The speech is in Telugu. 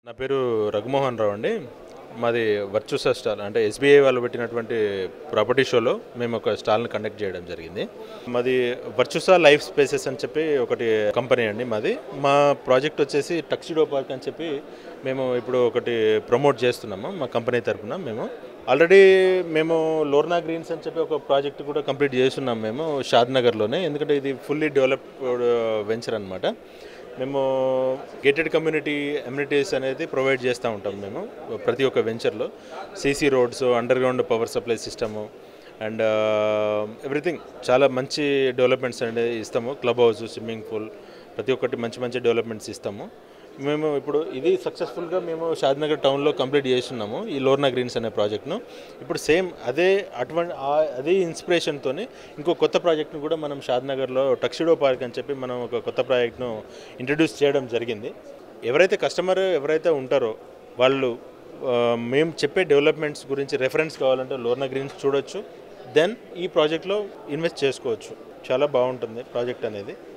నా పేరు రఘుమోహన్ రావు అండి మాది వర్చుసా స్టాల్ అంటే ఎస్బీఐ వాళ్ళు పెట్టినటువంటి ప్రాపర్టీ షోలో మేము ఒక స్టాల్ని కండక్ట్ చేయడం జరిగింది మాది వర్చుసా లైఫ్ స్పేసెస్ అని చెప్పి ఒకటి కంపెనీ అండి మాది మా ప్రాజెక్ట్ వచ్చేసి టక్సిడో పార్క్ అని చెప్పి మేము ఇప్పుడు ఒకటి ప్రమోట్ చేస్తున్నాము మా కంపెనీ తరఫున మేము ఆల్రెడీ మేము లోర్నా గ్రీన్స్ అని చెప్పి ఒక ప్రాజెక్ట్ కూడా కంప్లీట్ చేస్తున్నాం మేము షాద్ నగర్లోనే ఎందుకంటే ఇది ఫుల్లీ డెవలప్డ్ వెంచర్ అనమాట మేము గేటెడ్ కమ్యూనిటీ అమ్యూనిటీస్ అనేది ప్రొవైడ్ చేస్తూ ఉంటాం మేము ప్రతి ఒక్క వెంచర్లో CC roads underground power supply system and everything చాలా మంచి డెవలప్మెంట్స్ అనేది ఇస్తాము క్లబ్ హౌస్ స్విమ్మింగ్ పూల్ ప్రతి ఒక్కటి మంచి మంచి డెవలప్మెంట్స్ ఇస్తాము మేము ఇప్పుడు ఇది సక్సెస్ఫుల్గా మేము షాద్నగర్ టౌన్లో కంప్లీట్ చేస్తున్నాము ఈ లోర్నా గ్రీన్స్ అనే ప్రాజెక్ట్ను ఇప్పుడు సేమ్ అదే అటువంటి ఆ- అదే ఇన్స్పిరేషన్తో ఇంకో కొత్త ప్రాజెక్ట్ను కూడా మనం షాద్నగర్లో టక్సిడో పార్క్ అని చెప్పి మనం ఒక కొత్త ప్రాజెక్ట్ను ఇంట్రడ్యూస్ చేయడం జరిగింది ఎవరైతే కస్టమర్ ఎవరైతే ఉంటారో వాళ్ళు ఆ, మేము చెప్పే డెవలప్మెంట్స్ గురించి రెఫరెన్స్ కావాలంటే లోర్నా గ్రీన్స్ చూడొచ్చు దెన్ ఈ ప్రాజెక్ట్లో ఇన్వెస్ట్ చేసుకోవచ్చు చాలా బాగుంటుంది ప్రాజెక్ట్ అనేది